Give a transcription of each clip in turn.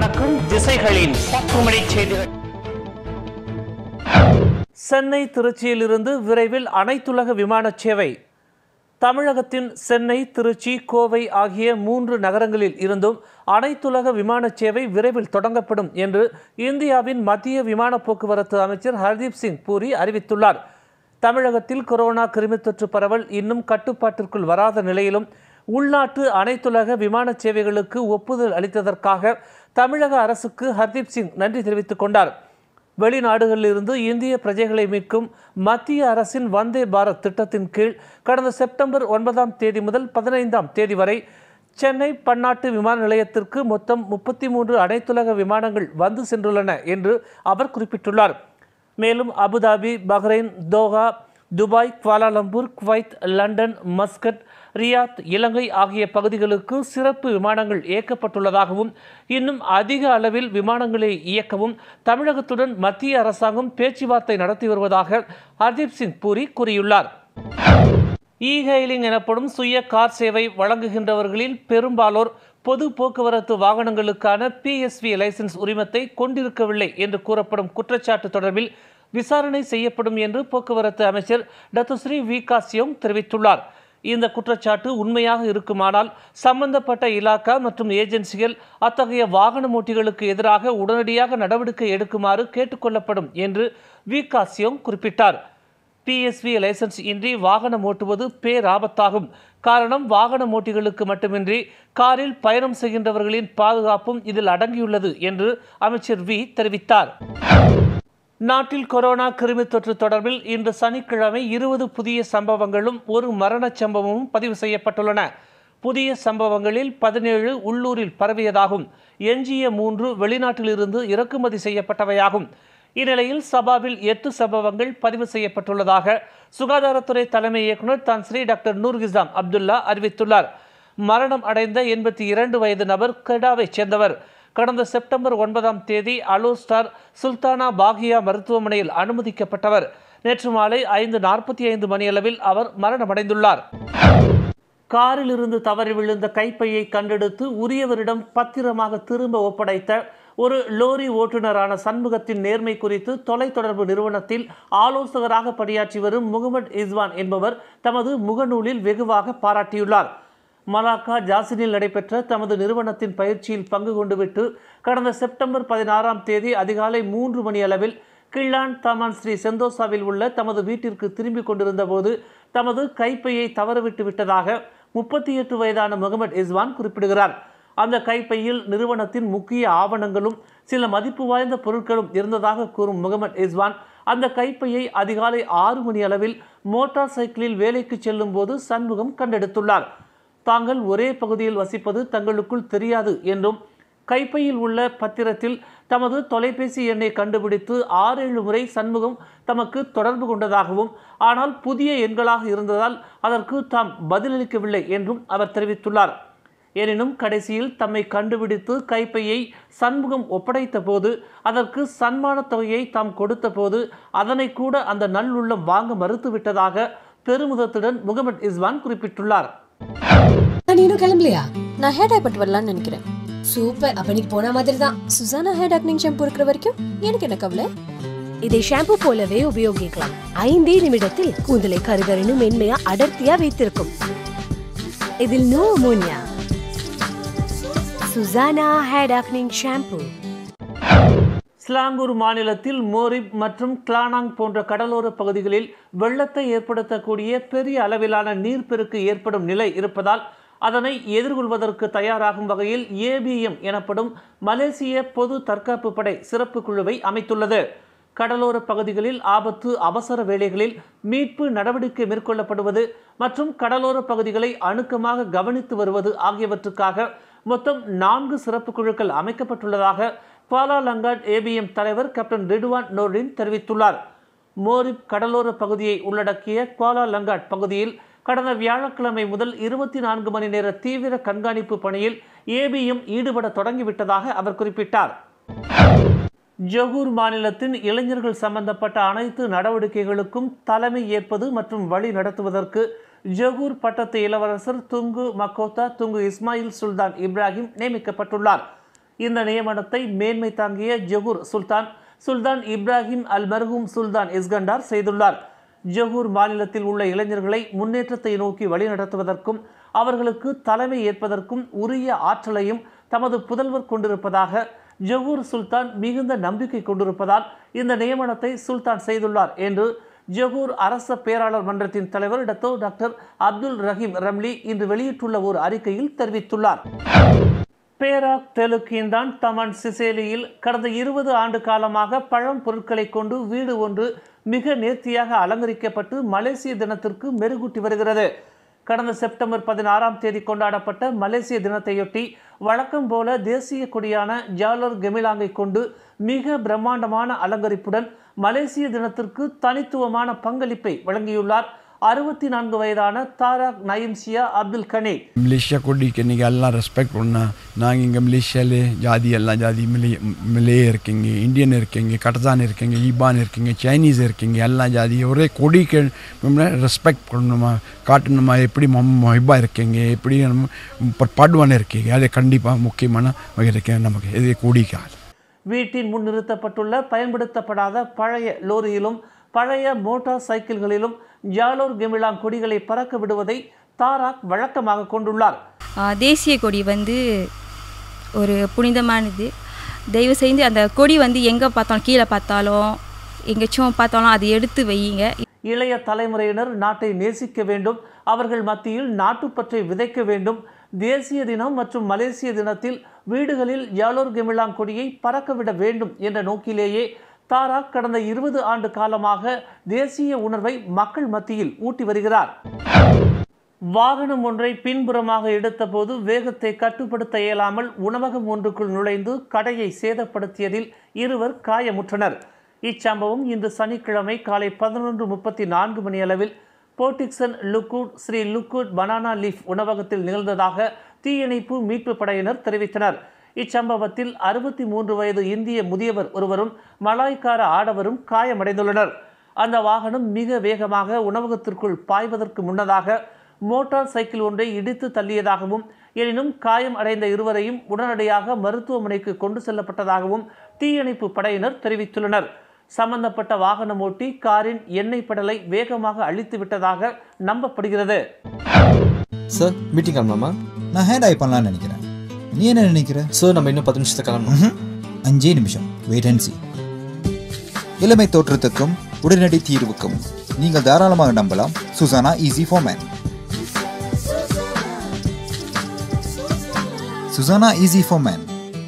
வணக்கம் திசைகளின் பத்து மணி செய்திகள் சென்னை திருச்சியிலிருந்து விரைவில் அனைத்துலக விமான சேவை தமிழகத்தின் சென்னை திருச்சி கோவை ஆகிய மூன்று நகரங்களில் இருந்தும் அனைத்துலக விமான சேவை விரைவில் தொடங்கப்படும் என்று இந்தியாவின் மத்திய விமான போக்குவரத்து அமைச்சர் ஹர்தீப் சிங் பூரி அறிவித்துள்ளார் தமிழகத்தில் கொரோனா கிருமித்தொற்று பரவல் இன்னும் கட்டுப்பாட்டிற்குள் வராத நிலையிலும் உள்நாட்டு அனைத்துலக விமான சேவைகளுக்கு ஒப்புதல் அளித்ததற்காக தமிழக அரசுக்கு ஹர்தீப் சிங் நன்றி தெரிவித்துக் கொண்டார் வெளிநாடுகளிலிருந்து இந்திய பிரஜைகளை மீட்கும் மத்திய அரசின் வந்தே பாரத் திட்டத்தின் கீழ் கடந்த செப்டம்பர் ஒன்பதாம் தேதி முதல் பதினைந்தாம் தேதி வரை சென்னை பன்னாட்டு விமான நிலையத்திற்கு மொத்தம் முப்பத்தி மூன்று அனைத்துலக விமானங்கள் வந்து சென்றுள்ளன என்று அவர் குறிப்பிட்டுள்ளார் மேலும் Abu Dhabi Bahrain Doha Dubai Kuala Lumpur Kuwait London Muscat Riyadh Ilangai ஆகிய பகுதிகளுக்கு சிறப்பு விமானங்கள் இயக்கப்பட்டுள்ளதாகவும் இன்னும் அதிக அளவில் விமானங்களை இயக்கவும் தமிழகத்துடன் மத்திய அரசாங்கம் பேச்சுவார்த்தை நடத்தி வருவதாக ஹர்தீப் சிங் பூரி கூறியுள்ளார் இ ஹெயிலிங் எனப்படும் சுய கார் சேவை வழங்குகின்றவர்களில் பெரும்பாலோர் பொது போக்குவரத்து வாகனங்களுக்கான பிஎஸ்வி லைசென்ஸ் உரிமத்தை கொண்டிருக்கவில்லை என்று கூறப்படும் குற்றச்சாட்டு தொடர்பில் விசாரணை செய்யப்படும் என்று போக்குவரத்து அமைச்சர் டத்துஸ்ரீ வி காசியோங் தெரிவித்துள்ளார் இந்த குற்றச்சாட்டு உண்மையாக இருக்குமானால் சம்பந்தப்பட்ட இலாக்கா மற்றும் ஏஜென்சிகள் அத்தகைய வாகன ஓட்டிகளுக்கு எதிராக உடனடியாக நடவடிக்கை எடுக்குமாறு கேட்டுக்கொள்ளப்படும் என்று வி காசியோங் குறிப்பிட்டார் பிஎஸ்வி லைசன்ஸ் இன்றி வாகனம் ஓட்டுவது பேராபத்தாகும் காரணம் வாகனம் ஓட்டிகளுக்கு மட்டுமின்றி காரில் பயணம் செய்கின்றவர்களின் பாதுகாப்பும் இதில் அடங்கியுள்ளது என்று அமைச்சர் வி தெரிவித்தார் நாட்டில் கொரோனா கிருமி தொற்று தொடர்பில் இன்று சனிக்கிழமை இருபது புதிய சம்பவங்களும் ஒரு மரணச் சம்பவமும் பதிவு செய்யப்பட்டுள்ளன புதிய சம்பவங்களில் பதினேழு உள்ளூரில் பரவியதாகும் எஞ்சிய மூன்று வெளிநாட்டிலிருந்து இறக்குமதி செய்யப்பட்டவையாகும் இந்நிலையில் சபாவில் எட்டு சம்பவங்கள் பதிவு செய்யப்பட்டுள்ளதாக சுகாதாரத்துறை தலைமை இயக்குநர் தான் ஸ்ரீ டாக்டர் நூர்கிசாம் அப்துல்லா அறிவித்துள்ளார் மரணம் அடைந்த எண்பத்தி இரண்டு வயது நபர் கெடாவைச் சேர்ந்தவர் கடந்த செப்டம்பர் ஒன்பதாம் தேதி அலூர் ஸ்டார் சுல்தானா பாகியா மருத்துவமனையில் அனுமதிக்கப்பட்டவர் நேற்று மாலை ஐந்து நாற்பத்தி ஐந்து மணியளவில் அவர் மரணமடைந்துள்ளார் காரில் இருந்து தவறி விழுந்த கைப்பையை கண்டெடுத்து உரியவரிடம் பத்திரமாக திரும்ப ஒப்படைத்த ஒரு லோரி ஓட்டுநரான சண்முகத்தின் நேர்மை குறித்து தொலைத்தொடர்பு நிறுவனத்தில் ஆலோசகராக பணியாற்றி வரும் முகமது இஸ்வான் என்பவர் தமது முகநூலில் வெகுவாக பாராட்டியுள்ளார் மலாக்கா ஜாசினில் நடைபெற்ற தமது நிறுவனத்தின் பயிற்சியில் பங்கு கொண்டுவிட்டு கடந்த செப்டம்பர் பதினாறாம் தேதி அதிகாலை மூன்று மணி அளவில் கிள்ளான் தமான் ஸ்ரீ செந்தோசாவில் உள்ள தமது வீட்டிற்கு திரும்பிக் கொண்டிருந்த போது தமது கைப்பையை தவறவிட்டு விட்டதாக முப்பத்தி எட்டு வயதான முகமது இஸ்வான் குறிப்பிடுகிறார் அந்த கைப்பையில் நிறுவனத்தின் முக்கிய ஆவணங்களும் சில மதிப்பு வாய்ந்த பொருட்களும் இருந்ததாக கூறும் முகமது இஸ்வான் அந்த கைப்பையை அதிகாலை ஆறு மணி அளவில் மோட்டார் சைக்கிளில் வேலைக்கு செல்லும் போது சண்முகம் கண்டெடுத்துள்ளார் தாங்கள் ஒரே பகுதியில் வசிப்பது தங்களுக்குள் தெரியாது என்றும் கைப்பையில் உள்ள பத்திரத்தில் தமது தொலைபேசி எண்ணை கண்டுபிடித்து ஆறு ஏழு முறை சண்முகம் தமக்கு தொடர்பு கொண்டதாகவும் ஆனால் புதிய எண்களாக இருந்ததால் அதற்கு தாம் பதிலளிக்கவில்லை என்றும் அவர் தெரிவித்துள்ளார் எனினும் கடைசியில் தம்மை கண்டுபிடித்து கைப்பையை சண்முகம் ஒப்படைத்த போது அதற்கு சன்மானத் தொகையை தாம் கொடுத்த போது அதனை கூட அந்த நல்லுள்ளம் வாங்க மறுத்துவிட்டதாக பெருமிதத்துடன் முகமது இஸ்வான் குறிப்பிட்டுள்ளார் நீ இன்னும் கிளம்பலையா நான் ஹேர் டை பண்ணிட்டு வரலாம்னு நினைக்கிறேன் சூப்பர் அப்ப நீ போன மாதிரி தான் சுசானா ஹேர் டாக்னிங் ஷாம்பு இருக்கிற வரைக்கும் எனக்கு என்ன கவலை இதை ஷாம்பு போலவே உபயோகிக்கலாம் ஐந்தே நிமிடத்தில் கூந்தலை கருகருன்னு மென்மையா அடர்த்தியா வைத்திருக்கும் இதில் no ammonia Suzana hair darkening shampoo Selangor மாநிலத்தில் மோரிப் மற்றும் கிளானாங் போன்ற கடலோர பகுதிகளில் வெள்ளத்தை ஏற்படுத்தக்கூடிய பெரிய அளவிலான நீர்ப்பெருக்கு ஏற்படும் நிலை இருப்பதால் அதனை எதிர்கொள்வதற்கு தயாராகும் வகையில் ஏபிஎம் எனப்படும் மலேசிய பொது தற்காப்பு படை சிறப்பு குழுவை அமைத்துள்ளது கடலோர பகுதிகளில் ஆபத்து அவசர வேளைகளில் மீட்பு நடவடிக்கை மேற்கொள்ளப்படுவது மற்றும் கடலோர பகுதிகளை அணுக்கமாக கவனித்து வருவது ஆகியவற்றுக்காக மொத்தம் நான்கு சிறப்பு குழுக்கள் அமைக்கப்பட்டுள்ளதாக குவாலா லங்காட் ஏபிஎம் தலைவர் கேப்டன் ரிடுவான் நோர்டின் தெரிவித்துள்ளார் மோரிப் கடலோர பகுதியை உள்ளடக்கிய குவாலா லங்காட் பகுதியில் கடந்த வியாழக்கிழமை முதல் இருபத்தி நான்கு மணி நேர தீவிர கண்காணிப்பு பணியில் ஏபிஎம் ஈடுபட தொடங்கிவிட்டதாக அவர் குறிப்பிட்டார் ஜொகூர் மாநிலத்தின் இளைஞர்கள் சம்பந்தப்பட்ட அனைத்து நடவடிக்கைகளுக்கும் தலைமை ஏற்பது மற்றும் வழி நடத்துவதற்கு ஜொகூர் பட்டத்து இளவரசர் Tunku Mahkota Tunku Ismail Sultan Ibrahim நியமிக்கப்பட்டுள்ளார் இந்த நியமனத்தை மேன்மை தாங்கிய ஜொஹூர் சுல்தான் சுல்தான் இப்ராஹிம் அல் மர்ஹூம் சுல்தான் இஸ்கண்டார் செய்துள்ளார் ஜொஹூர் மாநிலத்தில் உள்ள இளைஞர்களை முன்னேற்றத்தை நோக்கி வழிநடத்துவதற்கும் அவர்களுக்கு தலைமை ஏற்பதற்கும் உரிய ஆற்றலையும் தமது புதல்வர் கொண்டிருப்பதாக ஜொஹூர் சுல்தான் மிகுந்த நம்பிக்கை கொண்டிருப்பதால் இந்த நியமனத்தை சுல்தான் செய்துள்ளார் என்று ஜொஹூர் அரச பேராளர் மன்றத்தின் தலைவர் Dato doctor Abdul Rahim Ramli இன்று வெளியிட்டுள்ள ஒரு அறிக்கையில் தெரிவித்துள்ளார் பேராக் தெலுக்கின்தான் தமன் சிசேலியில் கடந்த இருபது ஆண்டு காலமாக பழம் பொருட்களை கொண்டு வீடு ஒன்று மிக நேர்த்தியாக அலங்கரிக்கப்பட்டு மலேசிய தினத்திற்கு மெருகூட்டி வருகிறது கடந்த செப்டம்பர் பதினாறாம் தேதி கொண்டாடப்பட்ட மலேசிய தினத்தையொட்டி வழக்கம் போல தேசிய கொடியான ஜாலர் கெமிலாங்கை கொண்டு மிக பிரம்மாண்டமான அலங்கரிப்புடன் மலேசிய தினத்திற்கு தனித்துவமான பங்களிப்பை வழங்கியுள்ளார் அறுபத்தி நான்கு வயதான தாராக் நயிம்சியா அப்துல் கனி மலேசியா கொடிக்கு நீங்கள் எல்லாம் ரெஸ்பெக்ட் பண்ணால் நாங்கள் இங்கே மலேசியாலே ஜாதி எல்லாம் ஜாதி மிலே மிலே இருக்கீங்க இந்தியன் இருக்கீங்க கட்டதான் இருக்கீங்க ஈபான் இருக்கீங்க சைனீஸ் இருக்கீங்க எல்லாம் ஜாதி ஒரே கொடிக்கு ரெஸ்பெக்ட் பண்ணணுமா காட்டணுமா எப்படி மொஹிபா இருக்கீங்க எப்படி நம்ம பாடுவான இருக்கீங்க அது கண்டிப்பாக முக்கியமான இருக்கேன் நமக்கு இது கொடிக்காது வீட்டின் முன் நிறுத்தப்பட்டுள்ள பயன்படுத்தப்படாத பழைய லோரியிலும் பழைய மோட்டார் சைக்கிள்களிலும் ஜாலோர் கெமிலாங் கொடிகளை பறக்க விடுவதை தாராக் வழக்கமாக கொண்டுள்ளார் ஆ, தேசிய கொடி வந்து ஒரு புனிதமானது தயவு செய்து அந்த கொடி வந்து எங்கே பார்த்தாலும் கீழே பார்த்தாலும் எங்கேச்சும் பார்த்தாலும் அதை எடுத்து வையுங்க இளைய தலைமுறையினர் நாட்டை நேசிக்க வேண்டும் அவர்கள் மத்தியில் நாட்டுப்பற்றை விதைக்க வேண்டும் தேசிய தினம் மற்றும் மலேசிய தினத்தில் வீடுகளில் ஜாலோர் கெமிலாங் கொடியை பறக்கவிட வேண்டும் என்ற நோக்கிலேயே தாராக் கடந்த இருபது ஆண்டு காலமாக தேசிய உணர்வை மக்கள் மத்தியில் ஊட்டி வருகிறார் வாகனம் ஒன்றை பின்புறமாக எடுத்தபோது வேகத்தை கட்டுப்படுத்த இயலாமல் உணவகம் ஒன்றுக்குள் நுழைந்து கடையை சேதப்படுத்தியதில் இருவர் காயமுற்றனர் இச்சம்பவம் இன்று சனிக்கிழமை காலை பதினொன்று முப்பத்தி நான்கு மணி அளவில் Port Dickson Lukut Sri Lukut banana leaf உணவகத்தில் நிகழ்ந்ததாக தீயணைப்பு மீட்பு படையினர் தெரிவித்தனர் இச்சம்பவத்தில் அறுபத்தி மூன்று வயது இந்திய முதியவர் ஒருவரும் மலாய்க்கார ஆடவரும் காயமடைந்துள்ளனர் அந்த வாகனம் மிக வேகமாக உணவகத்திற்குள் பாய்வதற்கு முன்னதாக மோட்டார் சைக்கிள் ஒன்றை இடித்து தள்ளியதாகவும் எனினும் காயம் அடைந்த இருவரையும் உடனடியாக மருத்துவமனைக்கு கொண்டு செல்லப்பட்டதாகவும் தீயணைப்பு படையினர் தெரிவித்துள்ளனர் சம்பந்தப்பட்ட வாகனம் ஓட்டி காரின் எண்ணெய் படலை வேகமாக அழித்து விட்டதாக நம்பப்படுகிறது சார் மீட்டிங் கிளம்பலாமா நான் ஹேண்ட் ஐ பண்ணலாம்னு நினைக்கிறேன் நீ என்ன நினைக்கிற சார் நம்ம இன்னும் பத்து நிமிஷத்துக்கு கிளம்பணும் ம்ஹும். அஞ்சே நிமிஷம் வெயிட் அண்ட் சி இளமை தோற்றத்துக்கும் உடனடி தீர்வுக்கும் நீங்கள் தாராளமாக நம்பலாம் Suzana easy for men Suzana easy for men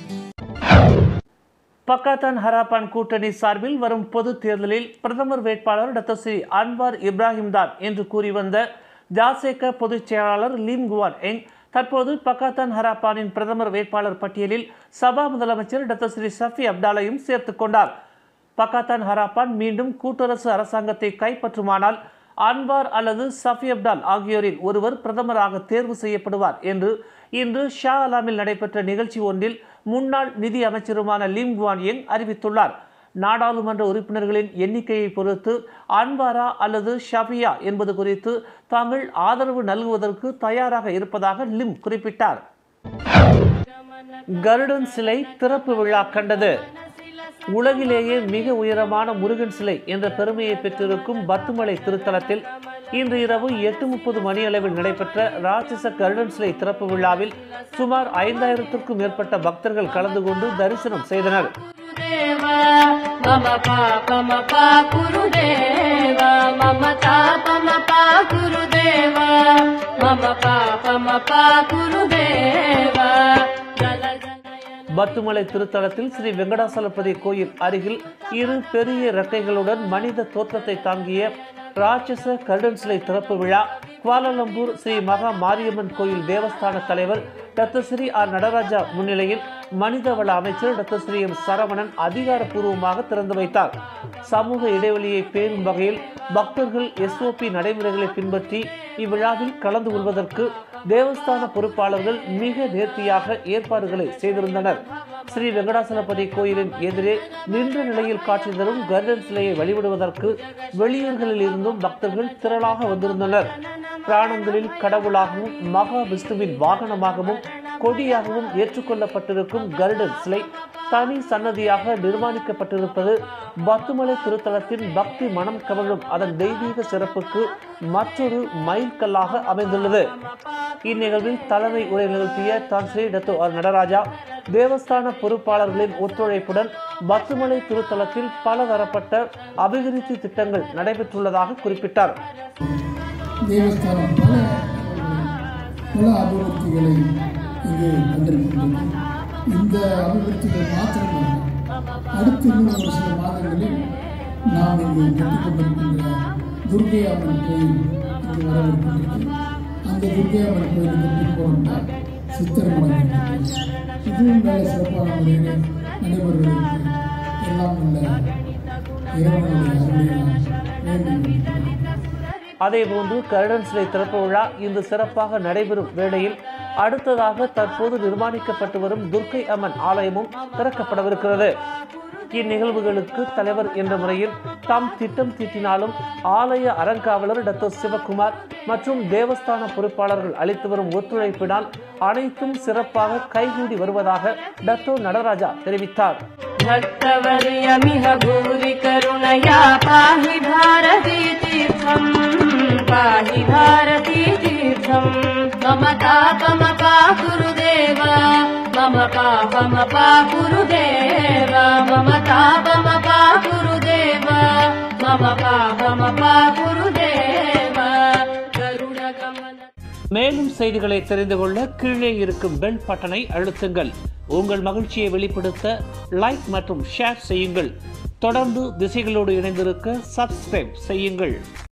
Pakatan Harapan கூட்டணி சார்பில் வரும் பொது தேர்தலில் பிரதமர் வேட்பாளர் டாக்டர் ஸ்ரீ அன்வார் இப்ராஹிம் தான் என்று கூறி வந்த ஜாசேக பொதுச் செயலாளர் லீம் குவான் எங் தற்போது பக்காத்தான் ஹராப்பானின் பிரதமர் வேட்பாளர் பட்டியலில் சபா முதலமைச்சர் டாக்டர் ஸ்ரீ சஃபி அப்தாலையும் சேர்த்துக் கொண்டார் பக்காத்தான் ஹராப்பான் மீண்டும் கூட்டரசு அரசாங்கத்தை கைப்பற்றுமானால் அன்வார் அல்லது சஃபி அப்டால் ஆகியோரில் ஒருவர் பிரதமராக தேர்வு செய்யப்படுவார் என்று இன்று ஷா அலாமில் நடைபெற்ற நிகழ்ச்சி ஒன்றில் முன்னாள் நிதி அமைச்சருமான லீம் குவான் யங் அறிவித்துள்ளார் நாடாளுமன்ற உறுப்பினர்களின் எண்ணிக்கையை பொறுத்து அன்வாரா அல்லது ஷஃபியா என்பது குறித்து தாங்கள் ஆதரவு நல்குவதற்கு தயாராக இருப்பதாக லிம் குறிப்பிட்டார் கருடன் சிலை திறப்பு விழா கண்டது உலகிலேயே மிக உயரமான முருகன் சிலை என்ற பெருமையை பெற்றிருக்கும் பத்துமலை திருத்தலத்தில் இன்று இரவு எட்டு முப்பது மணி அளவில் நடைபெற்ற ராட்சச கருடன் சிலை திறப்பு விழாவில் சுமார் ஐந்தாயிரத்திற்கும் மேற்பட்ட பக்தர்கள் கலந்து கொண்டு தரிசனம் செய்தனர் మమ పాప మప గురుదేవ మమ తాప మప గురుదేవ మమ పాప మప గురుదేవ జల జనయన பத்துமலை திருத்தலத்தில் ஸ்ரீ வெங்கடாசலபதி கோயில் அருகில் இரு பெரிய இறக்கைகளுடன் மனித தோற்றத்தை தாங்கிய ராட்சச கருடன் சிலை திறப்பு விழா குவாலலம்பூர் ஸ்ரீ மகா மாரியம்மன் கோயில் தேவஸ்தான தலைவர் டாக்டர் ஸ்ரீ ஆர் நடராஜா முன்னிலையில் மனிதவள அமைச்சர் டாக்டர் ஸ்ரீ எம் சரவணன் அதிகாரப்பூர்வமாக திறந்து வைத்தார் சமூக இடைவெளியை பேணும் வகையில் பக்தர்கள் எஸ்ஓபி நடைமுறைகளை பின்பற்றி இவ்விழாவில் கலந்து கொள்வதற்கு தேவஸ்தான பொறுப்பாளர்கள் மிக நேர்த்தியாக ஏற்பாடுகளை செய்திருந்தனர் ஸ்ரீ வெங்கடாசலபதி கோயிலின் எதிரே நின்ற நிலையில் காட்சி தரும் கருடன் சிலையை வழிபடுவதற்கு வெளியூர்களில் இருந்தும் பக்தர்கள் திரளாக வந்திருந்தனர் பிராணங்களில் கடவுளாகவும் மகா விஷ்ணுவின் வாகனமாகவும் கொடியாகவும் ஏற்றுக்கொள்ளப்பட்டிருக்கும் கருடன் சிலை தனி சன்னதியாக நிர்மாணிக்கப்பட்டிருப்பது பத்துமலை திருத்தலத்தின் பக்தி மனம் கவரும் அதன் தெய்வீக சிறப்புக்கு மற்றொரு மைல்கல்லாக அமைந்துள்ளது இந்நிகழ்வில் தலைமை உரை நிகழ்த்திய தான்ஸ்ரீ டத்தோ ஆர் நடராஜா தேவஸ்தான பொறுப்பாளர்களின் ஒத்துழைப்புடன் பத்துமலை திருத்தலத்தில் பலதரப்பட்ட அபிவிருத்தி திட்டங்கள் நடைபெற்றுள்ளதாக குறிப்பிட்டார் தேவஸ்தானம் பல பல அபிவிருத்திகளை இங்கு கண்டிருக்கின்றது இந்த அபிவிருத்திகள் மாத்திரமல்ல அடுத்த இன்னும் ஒரு சில மாதங்களில் நாம் இங்கு கட்டிக் கொண்டிருக்கின்ற துர்கை அம்மன் கோயில் இங்கு வரவிருக்கின்றது அந்த துர்கை அம்மன் கோயிலுக்கு பின்புறம் தான் சித்தர் மடம் இருக்கின்றது இதுவும் நல்ல சிறப்பான முறையில் நடைபெறுவதற்கு எல்லாம் உள்ள இறைவனுடைய அருளை நாம் வேண்டும் அதேபோன்று கருடன் சிலை திறப்பு விழா இன்று சிறப்பாக நடைபெறும் வேளையில் அடுத்ததாக தற்போது நிர்மாணிக்கப்பட்டு வரும் துர்க்கை அம்மன் ஆலயமும் திறக்கப்படவிருக்கிறது இந்நிகழ்வுகளுக்கு தலைவர் என்ற முறையில் தாம் திட்டம் தீட்டினாலும் ஆலய அறங்காவலர் டாக்டர் சிவகுமார் மற்றும் தேவஸ்தான பொறுப்பாளர்கள் அளித்து வரும் ஒத்துழைப்பினால் அனைத்தும் சிறப்பாக கைகூடி வருவதாக டாக்டர் நடராஜா தெரிவித்தார் भक्तवर्यमिह भूरि करुणया पाहि भारती तीर्थम् पाहि भारती तीर्थम् मम तापमपा गुरुदेव मम पापमपा गुरुदेव मम तापमपा गुरुदेव मम पापमपा गुरुदेव गरुडगमन மேலும் செய்திகளை தெரிந்து கொள்ள கீழே இருக்கும் பெல் பட்டனை அழுத்துங்கள் உங்கள் மகிழ்ச்சியை வெளிப்படுத்த லைக் மற்றும் ஷேர் செய்யுங்கள் தொடர்ந்து திசைகளோடு இணைந்திருக்க சப்ஸ்கிரைப் செய்யுங்கள்